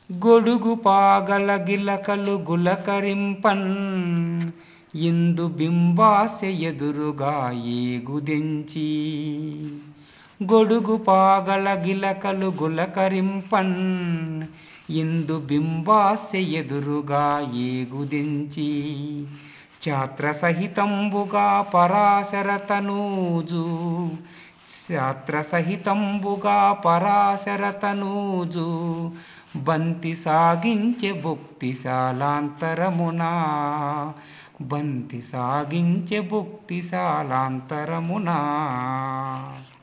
గొడుగు పాగల గిలకలు గులకరింపన్ ఇందు బింబాస్య ఎదురుగా ఏగుదెంచి గొడుగు పాగల గిలకలు గులకరింపన్ ఇందు బింబాస్య ఎదురుగా ఏగుదెంచి ఛాత్ర సహితంబుగా పరాశరతనూజు శాస్త్ర సహితంబుగా పరాశరతనూజు బంతి సాగించె భుక్తిశాలాంతరమునా బంతి సాగించె భుక్తిశాలాంతరమునా